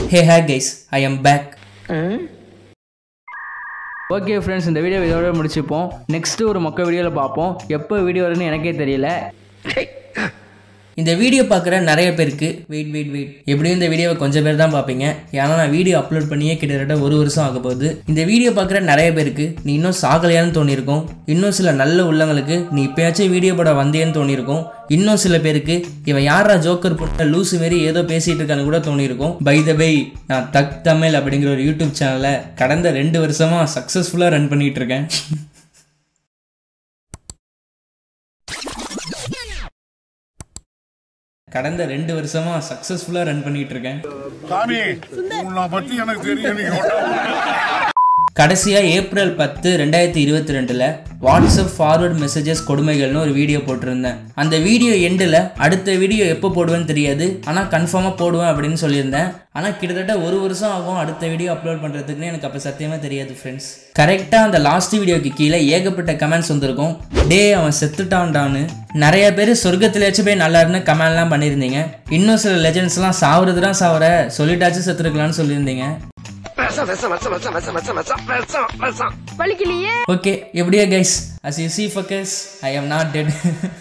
hey hey guys I am back okay friends இந்த video இதோட முடிச்சுப்போம் நெக்ஸ்ட் ஒரு மொக்க வீடியோவில் பார்ப்போம் எப்போ வீடியோ வரும்னு எனக்கே தெரியல இந்த வீடியோ பார்க்குற நிறைய பேருக்கு வெயிட் வெயிட் வெயிட் எப்படியும் இந்த வீடியோவை கொஞ்சம் பேர் தான் பார்ப்பீங்க ஏன்னா நான் வீடியோ அப்லோட் பண்ணியே கிட்டத்தட்ட ஒரு வருஷம் ஆக போகுது இந்த வீடியோ பார்க்குற நிறைய பேருக்கு நீ இன்னும் சாகலையான்னு தோணியிருக்கும் இன்னும் சில நல்ல உள்ளங்களுக்கு நீ இப்போயாச்சும் வீடியோ போட வந்தேன்னு தோணியிருக்கும் இன்னும் சில பேருக்கு இவன் யாரா ஜோக்கர் போட்ட லூசு மாரி ஏதோ பேசிட்டு இருக்கான்னு கூட தோணியிருக்கும் பை த பை நான் தக் தமிழ் அப்படிங்கிற ஒரு யூடியூப் சேனலை கடந்த ரெண்டு வருஷமா சக்ஸஸ்ஃபுல்லாக ரன் பண்ணிட்டு இருக்கேன் கடந்த ரெண்டு வருஷமா சக்ஸஸ்ஃபுல்லாக ரன் பண்ணிட்டு இருக்கேன் சாமி உன்னை பத்தி எனக்கு தெரியும் நீங்க ஒண்ணும் கடைசியாக ஏப்ரல் பத்து ரெண்டாயிரத்தி இருபத்தி ரெண்டில் வாட்ஸ்அப் ஃபார்வர்ட் மெசேஜஸ் கொடுமைகள்னு ஒரு வீடியோ போட்டிருந்தேன் அந்த வீடியோ எண்டில் அடுத்த வீடியோ எப்போ போடுவேன்னு தெரியாது ஆனால் கன்ஃபார்மாக போடுவேன் அப்படின்னு சொல்லியிருந்தேன் ஆனால் கிட்டத்தட்ட ஒரு வருஷம் ஆகும் அடுத்த வீடியோ அப்லோட் பண்ணுறதுக்குன்னு எனக்கு அப்போ சத்தியமாக தெரியாது ஃப்ரெண்ட்ஸ் கரெக்டாக அந்த லாஸ்ட் வீடியோக்கு கீழே ஏகப்பட்ட கமெண்ட்ஸ் வந்திருக்கும் டே அவன் செத்துட்டான்டான்னு நிறைய பேர் சொர்க்கத்திலேயாச்சும் போய் நல்லா இருந்து கமெண்ட்லாம் பண்ணியிருந்தீங்க இன்னும் சில லெஜெண்ட்ஸ்லாம் சாவுறது தான் சாவற சொல்லிட்டாச்சும் செத்துருக்கலாம்னு சொல்லியிருந்தீங்க வலிக்கலையே ஓகே எப்படியா guys as you see focus I am not dead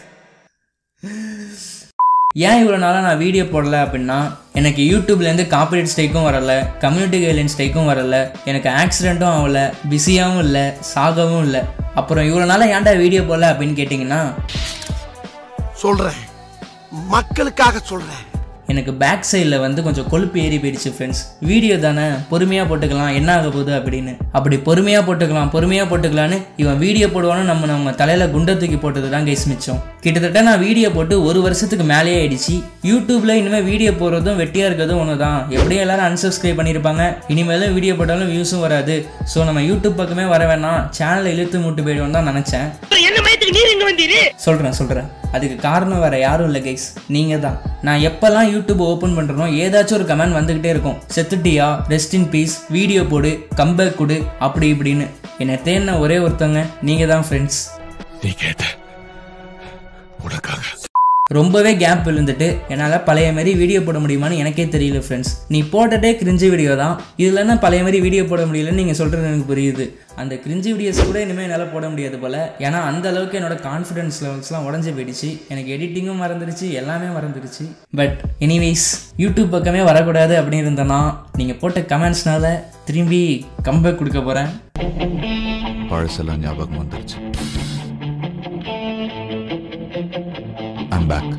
ஏன் இவ்வளோ நாளாக நான் வீடியோ போடல அப்படின்னா எனக்கு யூடியூப்லேருந்து காப்பிரைட் ஸ்ட்ரைக்கும் வரல கம்யூனிட்டி கைட்லைன் ஸ்ட்ரைக்கும் வரல எனக்கு ஆக்சிடெண்ட்டும் ஆகல பிஸியாகவும் இல்லை சாகவும் இல்லை அப்புறம் இவ்வளோ நாளாக ஏன்டா வீடியோ போடல அப்படின்னு கேட்டிங்கன்னா சொல்றேன் மக்களுக்காக சொல்றேன் எனக்கு பேக் சைடில் வந்து கொஞ்சம் கொழுப்பு ஏறி போயிடுச்சு ஃப்ரெண்ட்ஸ் வீடியோ தானே பொறுமையாக போட்டுக்கலாம் என்ன ஆக போகுது அப்படின்னு அப்படி பொறுமையாக போட்டுக்கலாம் பொறுமையாக போட்டுக்கலான்னு இவன் வீடியோ போடுவான்னு நம்ம நம்ம தலையில் குண்டை தூக்கி போட்டது தான் கைஸ் மிச்சம் கிட்டத்தட்ட நான் வீடியோ போட்டு ஒரு வருஷத்துக்கு மேலேயே ஆயிடுச்சு யூடியூப்பில் இனிமேல் வீடியோ போடுறதும் வெட்டியாக இருக்கிறதும் ஒன்று தான் எப்படியும் எல்லாரும் unsubscribe பண்ணியிருப்பாங்க இனிமேலும் வீடியோ போட்டாலும் வியூஸும் வராது ஸோ நம்ம யூடியூப் பக்கமே வர வேணாம் சேனலை இழுத்து மூட்டு போயிடுவோம் தான் நினச்சேன் சொல்கிறேன் சொல்கிறேன் அதுக்கு காரணம் வேற யாரும் இல்லை கைஸ் நீங்கள் தான் நான் எப்போல்லாம் யூடியூப் ஓப்பன் பண்ணுறனோ ஏதாச்சும் ஒரு கமெண்ட் வந்துக்கிட்டே இருக்கும் செத்துட்டியா ரெஸ்ட் இன் பீஸ் வீடியோ போடு கம்பேக் கொடு அப்படி இப்படின்னு என்னை தேடின ஒரே ஒருத்தவங்க நீங்கள் தான் ஃப்ரெண்ட்ஸ் நீ கேட்ட உனக்காக ரொம்பவே கேப் விழுந்துட்டு என்னால் பழைய மாதிரி வீடியோ போட முடியுமான்னு எனக்கே தெரியல ஃப்ரெண்ட்ஸ் நீ போட்டதே கிரிஞ்சு வீடியோ தான் இதில் என்ன பழைய மாதிரி வீடியோ போட முடியலன்னு நீங்கள் சொல்கிறது எனக்கு புரியுது அந்த கிரிஞ்சு வீடியோஸ் கூட இனிமேல் என்னால் போட முடியாது போல் ஏன்னா அந்த அளவுக்கு என்னோட கான்ஃபிடன்ஸ் லெவல்ஸ்லாம் உடஞ்சி போயிடுச்சு எனக்கு எடிட்டிங்கும் மறந்துடுச்சு எல்லாமே மறந்துடுச்சு பட் எனிவேஸ் யூடியூப் பக்கமே வரக்கூடாது அப்படின்னு இருந்தேன்னா நீங்கள் போட்ட கமெண்ட்ஸ்னால திரும்பி கம்பேக் கொடுக்க போகிறேன் பழசெல்லாம் ஞாபகம் வந்துருச்சு ஐம் பேக்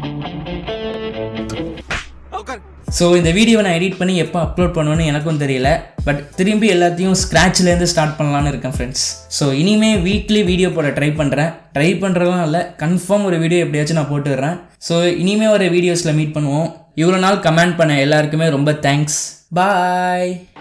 ஸோ இந்த வீடியோவை நான் எடிட் பண்ணி எப்போ அப்லோட் பண்ணுவேன்னு எனக்கும் தெரியல பட் திரும்பி எல்லாத்தையும் ஸ்க்ராட்ச்லேருந்து ஸ்டார்ட் பண்ணலான்னு இருக்கேன் ஃப்ரெண்ட்ஸ் ஸோ இனிமே வீக்லி வீடியோ போட ட்ரை பண்ணுறேன் ட்ரை பண்ணுறதுலாம் இல்லை கன்ஃபார்ம் ஒரு வீடியோ எப்படியாச்சும் நான் போட்டுடுறேன் ஸோ இனிமே ஒரு வீடியோஸில் மீட் பண்ணுவோம் இவ்வளோ நாள் கமெண்ட் பண்ண எல்லாருக்குமே ரொம்ப தேங்க்ஸ் பாய்